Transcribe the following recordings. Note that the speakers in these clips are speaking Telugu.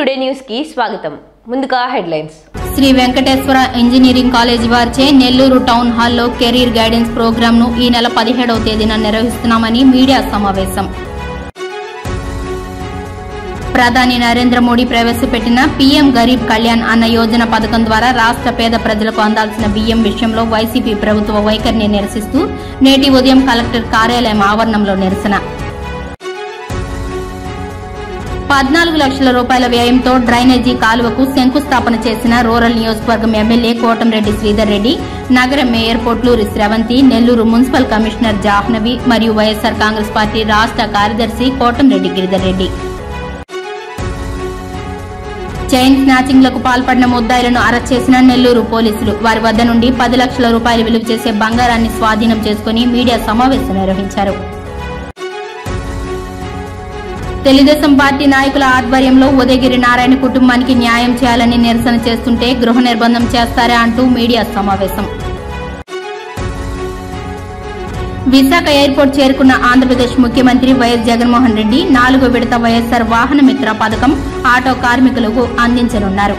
టుడే న్యూస్ కి స్వాగతం ముందుగా headlines Shri Venkateswara engineering college వారిచే నెల్లూరు టౌన్ హాల్లో కెరీర్ గైడెన్స్ ప్రోగ్రామ్ ను ఈ నెల పదిహేడవ తేదీన నిర్వహిస్తున్నామని మీడియా సమావేశం ప్రధాని నరేంద్ర మోడీ ప్రవేశపెట్టిన పీఎం గరీబ్ కళ్యాణ్ అన్న యోజన పథకం ద్వారా రాష్ట్ర పేద ప్రజలకు అందాల్సిన బియ్యం విషయంలో వైసీపీ ప్రభుత్వ వైఖరిని నిరసిస్తూ నేటి ఉదయం కలెక్టర్ కార్యాలయం ఆవరణంలో నిరసన పద్నాలుగు లక్షల రూపాయల వ్యయంతో డ్రైనేజీ కాలువకు శంకుస్థాపన చేసిన రూరల్ నియోజకవర్గం ఎమ్మెల్యే కోటంరెడ్డి శ్రీధర్ రెడ్డి నగర mayor Potluri Sravanthi Nellore municipal commissioner Jahnavi మరియు వైఎస్సార్ కాంగ్రెస్ పార్టీ రాష్ట్ర కార్యదర్శి కోటంరెడ్డి గిరిధర్ రెడ్డి చైన్ స్నాచింగ్లకు పాల్పడిన ముద్దాయిలను అరెస్ట్ చేసిన నెల్లూరు పోలీసులు వారి వద్ద నుండి పది లక్షల రూపాయలు విలువ చేసే బంగారాన్ని స్వాధీనం చేసుకుని మీడియా సమావేశం నిర్వహించారు తెలుగుదేశం పార్టీ నాయకుల ఆధ్వర్యంలో ఉదయగిరి నారాయణ కుటుంబానికి న్యాయం చేయాలని నిరసన చేస్తుంటే గృహ నిర్బంధం చేస్తారా అంటూ మీడియా సమావేశం విశాఖ ఎయిర్పోర్ట్ చేరుకున్న ఆంధ్రప్రదేశ్ ముఖ్యమంత్రి వైఎస్ జగన్మోహన్ రెడ్డి నాలుగో విడత వైఎస్సార్ వాహన మిత్ర పథకం ఆటో కార్మికులకు అందించనున్నారు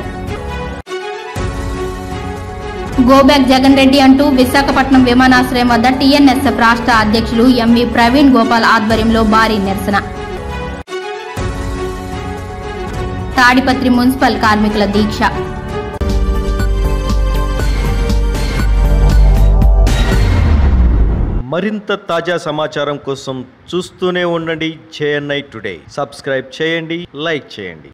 గోబ్యాక్ జగన్ రెడ్డి అంటూ విశాఖపట్నం విమానాశ్రయం వద్ద టీఎన్ఎస్ఎఫ్ రాష్ట్ర అధ్యక్షులు ఎంవి ప్రవీణ్ గోపాల్ ఆధ్వర్యంలో భారీ నిరసన తాడిపత్రి మున్సిపల్ కార్మికుల దీక్ష మరింత తాజా సమాచారం కోసం చూస్తూనే ఉండండి జేఎన్ఐ టుడే సబ్స్క్రైబ్ చేయండి లైక్ చేయండి